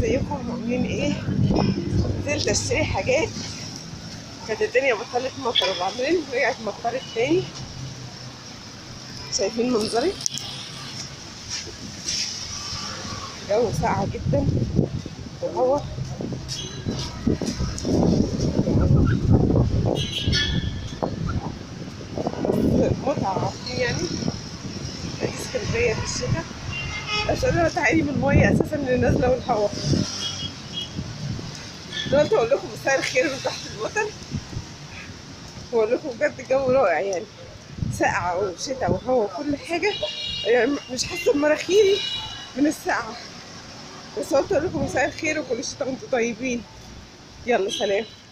ازيكم عاملين ايه نزلت اشتري حاجات كانت الدنيا بطلت مطر وبعدين رجعت مطرت تاني شايفين منظري الجو ساقع جدا وهوا متعة عارفين يعني دي اسكندرية في الشتاء بس انا بتعاني من المية اساسا اللي نازلة والهوا قلت اقول لكم مساء الخير من تحت المطر واقول لكم بجد الجو رائع يعني ساقعة وشتاء وهوا وكل حاجة يعني مش حاسة بمراخيري من السقعة بس قلت اقول لكم مساء الخير وكل شتاء وانتم طيبين يلا سلام